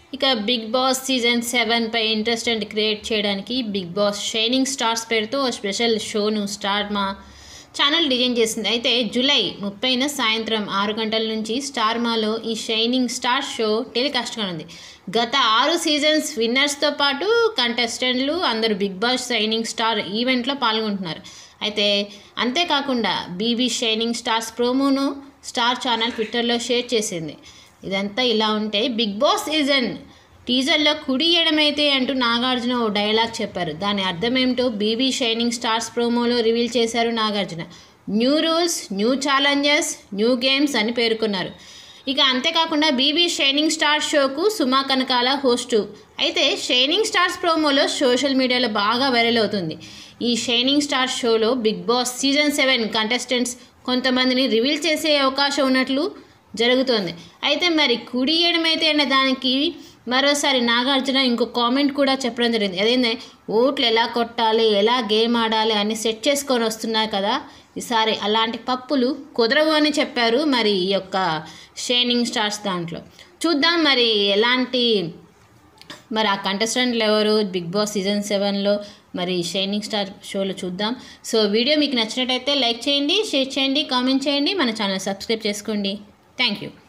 ఇక Bigg Boss season seven పై interest and create చేయడానికి బిగ్ బాస్ షైనింగ్ స్టార్స్ పేరుతో ఓ స్పెషల్ షోను స్టార్ మా ఛానల్ డిజైన్ చేసింది అయితే జూలై ముప్పైన సాయంత్రం ఆరు గంటల నుంచి స్టార్ మాలో ఈ షైనింగ్ స్టార్ షో టెలికాస్ట్ కానుంది గత ఆరు సీజన్స్ విన్నర్స్తో పాటు కంటెస్టెంట్లు అందరూ బిగ్ బాస్ షైనింగ్ స్టార్ ఈవెంట్లో పాల్గొంటున్నారు అయితే అంతేకాకుండా బీబీ షైనింగ్ స్టార్స్ ప్రోమోను స్టార్ ఛానల్ ట్విట్టర్లో షేర్ చేసింది ఇదంతా ఇలా ఉంటే బిగ్ బాస్ సీజన్ టీజర్లో కుడి ఎడమైతే అంటూ నాగార్జున ఓ డైలాగ్ చెప్పారు దాని అర్థం ఏమిటో బీబీ షైనింగ్ స్టార్స్ ప్రోమోలో రివీల్ చేశారు Nagarjuna new rules new challenges new games అని పేర్కొన్నారు ఇక అంతేకాకుండా బీబీ షైనింగ్ స్టార్ షోకు సుమా కనకాల హోస్టు అయితే షైనింగ్ స్టార్స్ ప్రోమోలో సోషల్ మీడియాలో బాగా వైరల్ అవుతుంది ఈ షైనింగ్ స్టార్ షోలో Bigg Boss season seven contestants కొంతమందిని రివీల్ చేసే అవకాశం ఉన్నట్లు జరుగుతోంది అయితే మరి కుడి ఎడమైతే అనే దానికి మరోసారి నాగార్జున ఇంకో కామెంట్ కూడా చెప్పడం జరిగింది అదేంటే ఓట్లు ఎలా కొట్టాలి ఎలా గేమ్ ఆడాలి అని సెట్ చేసుకొని వస్తున్నారు కదా ఈసారి అలాంటి పప్పులు కుదరవు అని చెప్పారు మరి ఈ యొక్క షైనింగ్ స్టార్స్ దాంట్లో చూద్దాం మరి ఎలాంటి మరి ఆ కంటెస్టెంట్లు ఎవరు బిగ్ బాస్ సీజన్ సెవెన్లో మరి షైనింగ్ స్టార్ షోలో చూద్దాం సో వీడియో మీకు నచ్చినట్టయితే లైక్ చేయండి షేర్ చేయండి కామెంట్ చేయండి మన ఛానల్ సబ్స్క్రైబ్ చేసుకోండి థ్యాంక్ యూ